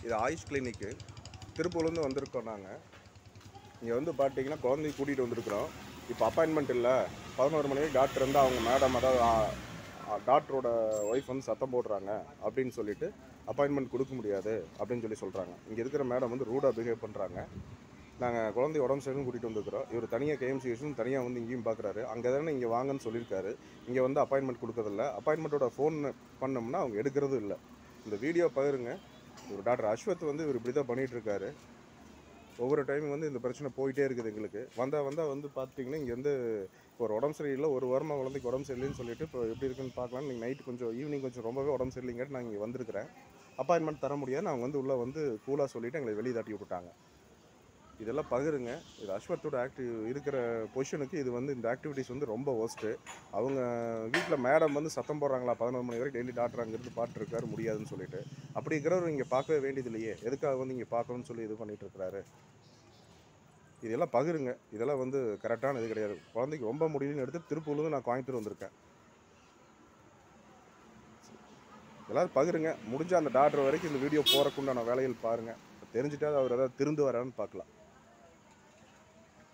இது ஆயுஷ் கிளினிக்கு திருப்பூர்லேருந்து வந்திருக்கோம் நாங்கள் இங்கே வந்து பார்த்தீங்கன்னா குழந்தைய கூட்டிகிட்டு வந்திருக்கிறோம் இப்போ அப்பாயின்மெண்ட் இல்லை பதினோரு மணிக்கு டாக்டர் வந்து அவங்க மேடம் அதாவது டாக்டரோட ஒய்ஃப் வந்து சத்தம் போடுறாங்க அப்படின்னு சொல்லிட்டு அப்பாயின்மெண்ட் கொடுக்க முடியாது அப்படின்னு சொல்லி சொல்கிறாங்க இங்கே இருக்கிற மேடம் வந்து ரூடாக பிஹேவ் பண்ணுறாங்க நாங்கள் குழந்தை உடம்பு சரியில்லைன்னு கூட்டிகிட்டு வந்திருக்கிறோம் இவர் தனியாக கேஎம்சிஎஸும் தனியாக வந்து இங்கேயும் பார்க்குறாரு அங்கே தானே இங்கே வாங்கன்னு சொல்லியிருக்காரு இங்கே வந்து அப்பாயின்மெண்ட் கொடுக்கறதில்ல அப்பாயின்மெண்ட்டோட ஃபோன் பண்ணோம்னா அவங்க எடுக்கிறதும் இல்லை இந்த வீடியோ பகிருங்க இவர் டாக்டர் அஸ்வத் வந்து இவர் இப்படி தான் பண்ணிகிட்டு இருக்காரு ஒவ்வொரு டைம் வந்து இந்த பிரச்சனை போயிட்டே இருக்குது எங்களுக்கு வந்தால் வந்தால் வந்து பார்த்தீங்கன்னா இங்கே வந்து ஒரு உடம்பு சரியில்லை ஒரு வாரமாக குழந்தைக்கு உடம்பு சரியில்லைன்னு சொல்லிட்டு இப்போ எப்படி இருக்குன்னு பார்க்கலாம் நீங்கள் நைட் கொஞ்சம் ஈவினிங் கொஞ்சம் ரொம்பவே உடம்பு சரியில்லைங்காட்டி நான் இங்கே வந்திருக்கிறேன் அப்பாயின்மெண்ட் தர முடியாது நான் வந்து உள்ளே வந்து கூலாக சொல்லிவிட்டு எங்களை வெளியே தட்டி விட்டுட்டாங்க இதெல்லாம் பகிருங்க இது அஸ்வத்தோட ஆக்டிவ் இருக்கிற பொசிஷனுக்கு இது வந்து இந்த ஆக்டிவிட்டிஸ் வந்து ரொம்ப ஒஸ்ட்டு அவங்க வீட்டில் மேடம் வந்து சத்தம் போடுறாங்களா பதினொரு மணி வரைக்கும் டெய்லி டாக்டர் அங்கேருந்து பார்த்துருக்காரு முடியாதுன்னு சொல்லிட்டு அப்படி இருக்கிறவர் இங்கே பார்க்கவே வேண்டியது இல்லையே எதுக்காக வந்து இங்கே பார்க்கணும்னு சொல்லி இது பண்ணிட்டு இருக்கிறாரு இதெல்லாம் பகிருங்க இதெல்லாம் வந்து கரெக்டான இது கிடையாது குழந்தைக்கு ரொம்ப முடியலன்னு எடுத்து திருப்பூர்லேருந்து நான் கோயம்புத்தூர் வந்திருக்கேன் எல்லாரும் பகிருங்க முடிஞ்ச அந்த டாக்டர் வரைக்கும் இந்த வீடியோ போகிறக்குண்டான வேலைகள் பாருங்கள் தெரிஞ்சுட்டா அவர் ஏதாவது திருந்து வரான்னு பார்க்கலாம்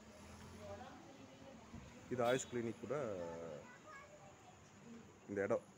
இது ஆயுஷ் கிளினிக் கூட இந்த இடம்